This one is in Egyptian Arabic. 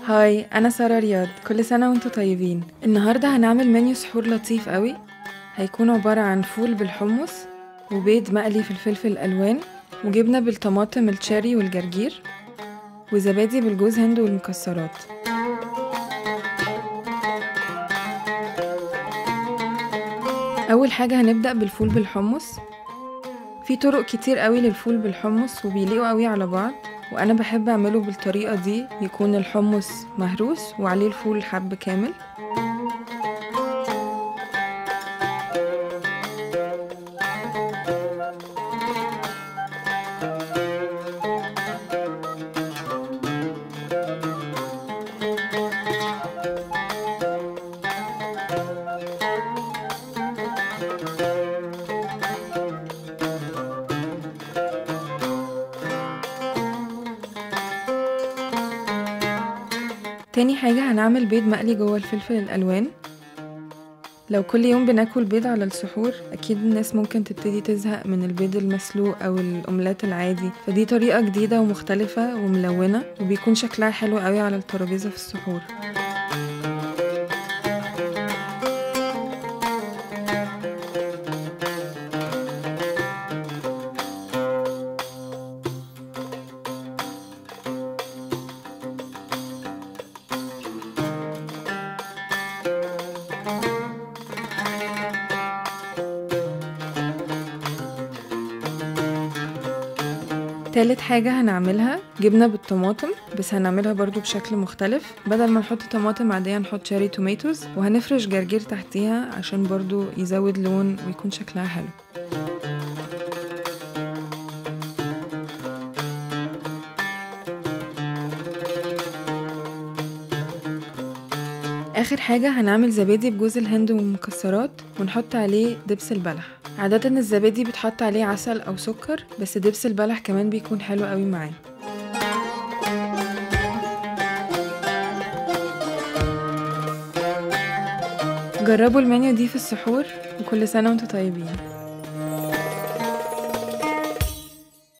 هاي أنا سارة رياض كل سنة وانتوا طيبين النهاردة هنعمل منيو سحور لطيف قوي هيكون عبارة عن فول بالحمص وبيض مقلي في الفلفل الألوان وجبنة بالطماطم التشيري والجرجير وزبادي بالجوز هند والمكسرات أول حاجة هنبدأ بالفول بالحمص في طرق كتير قوي للفول بالحمص وبيليقوا قوي على بعض وانا بحب اعمله بالطريقه دي يكون الحمص مهروس وعليه الفول حب كامل تاني حاجة هنعمل بيض مقلي جوه الفلفل الألوان لو كل يوم بناكل بيض على السحور أكيد الناس ممكن تبتدي تزهق من البيض المسلوق أو الأومليت العادي فدي طريقة جديدة ومختلفة وملونة وبيكون شكلها حلو قوي على الترابيزة في السحور تالت حاجة هنعملها جبنة بالطماطم بس هنعملها برضو بشكل مختلف بدل ما نحط طماطم عادية نحط شاري توميتوز وهنفرش جرجير تحتيها عشان برضو يزود لون ويكون شكلها حلو اخر حاجة هنعمل زبادي بجوز الهند والمكسرات ونحط عليه دبس البلح عادة الزبادي بتحط عليه عسل او سكر بس دبس البلح كمان بيكون حلو قوي معاه جربوا المنيو دي في السحور وكل سنة وانتوا طيبين